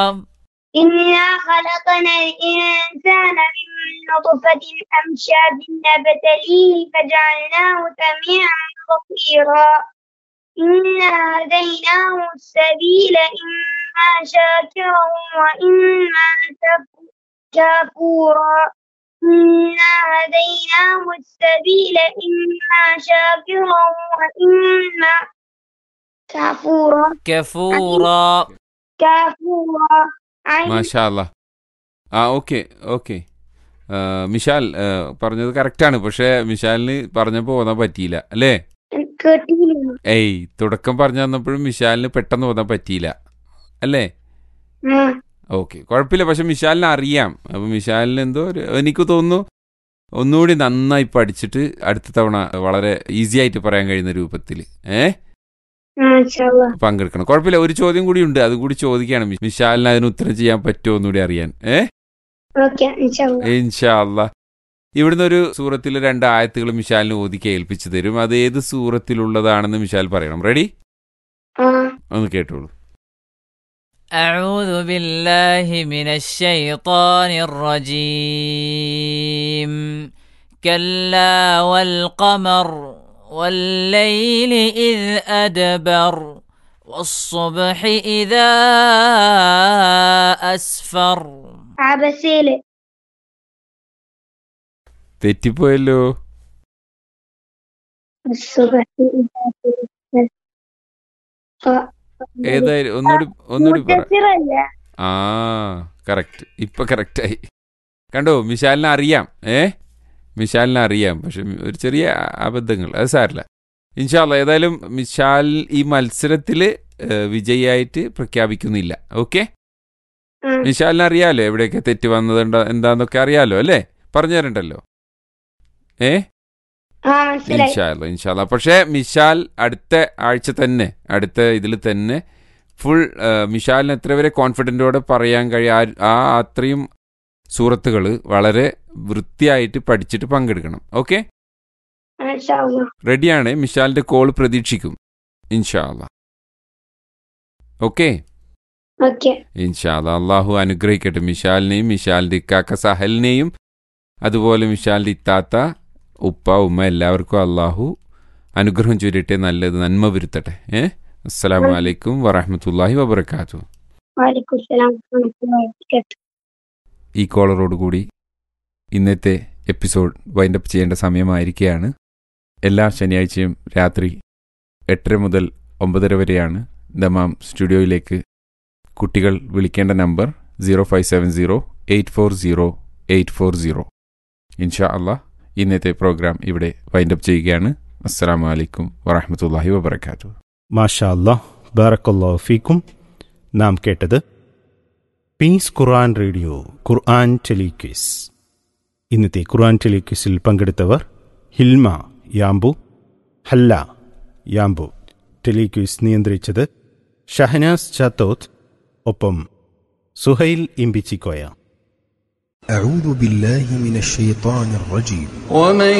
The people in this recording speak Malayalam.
إنا خلقنا الإنسان من نطفة أمشاج نبتليه فجعلناه سميعا بصيرا إنا هديناه السبيل إما شاكرا وإما كف- كفورا إنا هديناه السبيل إما شاكرا وإما كفورا كفورا كفورا عين മാഷാല്ല ആ ഓക്കെ ഓക്കെ മിഷാൽ ആ, പറഞ്ഞത് കറക്റ്റാണ് പക്ഷേ മിഷാലിന് പറഞ്ഞപ്പോൾ ഓതാൻ പറ്റിയില്ല അല്ലേ കേട്ടില്ല ഏയ് തുടക്കം പറഞ്ഞു തന്നപ്പോഴും മിഷാലിന് പെട്ടെന്ന് ഓതാൻ പറ്റിയില്ല അല്ലേ ആ ഓക്കെ കുഴപ്പമില്ല പക്ഷെ മിഷാലിന് അറിയാം അപ്പം മിഷാലിന് എന്തോ ഒരു എനിക്ക് തോന്നുന്നു ഒന്നുകൂടി നന്നായി പഠിച്ചിട്ട് അടുത്ത തവണ വളരെ ഈസി ആയിട്ട് പറയാൻ കഴിയുന്ന രൂപത്തിൽ ഏ മാഷാഅല്ലാ. പങ്കെടുക്കണം കുഴപ്പമില്ല ഒരു ചോദ്യം കൂടി ഉണ്ട് അതും കൂടി ചോദിക്കുകയാണ് മി- മിഷാലിന് അതിന് ഉത്തരം ചെയ്യാൻ പറ്റുമോ എന്നുകൂടി അറിയാൻ ഏ ഓക്കെ ഇൻഷാല്ലാ. ഇൻഷാ അല്ലാ ഇവിടുന്ന് ഒരു സൂറത്തിലെ രണ്ട് ആയത്തുകൾ മിഷാലിന് ഓതി കേൾപ്പിച്ചു തരും അത് ഏത് സൂറത്തിലുള്ളതാണെന്ന് മിഷാൽ പറയണം റെഡി ആ ഒന്ന് കേട്ടോളൂ أعوذ بالله من الشيطان الرجيم كلا والقمر والليل إذ أدبر والصبح إذا أسفر അബസയില് തെറ്റിപ്പോയല്ലോ الصبح إذا تنفس. ക- ഏതായാലും ഒന്നുകൂടി ഒന്നുകൂടി പറ മുദ്ദസ്സിറല്ല? ആ കറക്റ്റ് ഇപ്പൊ കറക്റ്റായി കണ്ടോ മിഷാലിനെ അറിയാം ഏ മിഷാലിനെ അറിയാം പക്ഷെ ഒരു ചെറിയ അബദ്ധങ്ങൾ അത് സാരില്ല ഇൻഷാല്ല ഏതായാലും മിഷാൽ ഈ മത്സരത്തിൽ വിജയിയായിട്ട് പ്രഖ്യാപിക്കുന്നില്ല ഓക്കെ ഉം. മിഷാലിനെ അറിയാലോ എവിടെയൊക്കെ തെറ്റ് വന്നതുണ്ടോ എന്താന്നൊക്കെ അറിയാലോ അല്ലേ പറഞ്ഞു തരണ്ടല്ലോ ഏ ആ മനസ്സിലായി ഇൻഷാല്ല ഇൻഷാല്ല പക്ഷേ മിഷാൽ അടുത്ത ആഴ്ച തന്നെ അടുത്ത ഇതിൽ തന്നെ ഫുൾ മിഷാലിന് എത്ര വരെ കോൺഫിഡൻറ്റോടെ പറയാൻ കഴിയും ആ- ആ അത്രയും സൂറത്തുകൾ വളരെ വൃത്തിയായിട്ട് പഠിച്ചിട്ട് പങ്കെടുക്കണം ഓക്കെ മാഷാഅല്ലാ. റെഡിയാണ് മിഷാലിന്റെ കോൾ പ്രതീക്ഷിക്കും ഇൻഷാല്ല ഓക്കെ ഓക്കെ ഇൻഷാല്ല അള്ളാഹു അനുഗ്രഹിക്കട്ടെ മിഷാലിനെയും മിഷാലിന്റെ ഇക്കാക്ക സഹലിനെയും അതുപോലെ മിഷാലിന്റെ ഇത്താത്ത ഉപ്പ ഉമ്മ എല്ലാവർക്കും അള്ളാഹു അനുഗ്രഹം ചൊരിയട്ടെ നല്ലത് നന്മ വരുത്തട്ടെ ഏ അസ്സലാമു അലൈക്കും വറഹമത്തല്ലാഹി വബർക്കാത്തു വലൈക്കും സലാം വറഹ്മത്തുള്ളാഹി വബറകാതുഹു. ഈ കോളറോട് കൂടി ഇന്നത്തെ എപ്പിസോഡ് വൈൻഡപ്പ് ചെയ്യേണ്ട സമയമായിരിക്കുകയാണ് എല്ലാ ശനിയാഴ്ചയും രാത്രി എട്ടര മുതൽ ഒമ്പതര വരെയാണ് ദമാം സ്റ്റുഡിയോയിലേക്ക് കുട്ടികൾ വിളിക്കേണ്ട number zero five seven zero eight four zero eight four zero ഇൻഷാ അള്ളാഹ് ഇന്നത്തെ പ്രോഗ്രാം ഇവിടെ വൈൻഡപ്പ് ചെയ്യുകയാണ് അസ്സലാമു അലൈക്കും വറഹമത്തല്ലാഹി വബർക്കാത്തു മാഷാ അല്ലാ ബാറക്കല്ലാ ഫീക്കും നാം കേട്ടത് പീസ് ഖുർആൻ റേഡിയോ ഖുർആൻ ടെലിക്വിസ് ഇന്നത്തെ ഖുർആൻ ടെലിക്വിസിൽ പങ്കെടുത്തവർ Hilma Yanbu Halla Yanbu telequiz നിയന്ത്രിച്ചത് ഷഹനാസ് ചാത്തോത്ത് ഒപ്പം സുഹൈൽ ഇമ്പിച്ചിക്കോയ أعوذ بالله من الشيطان الرجيم ومن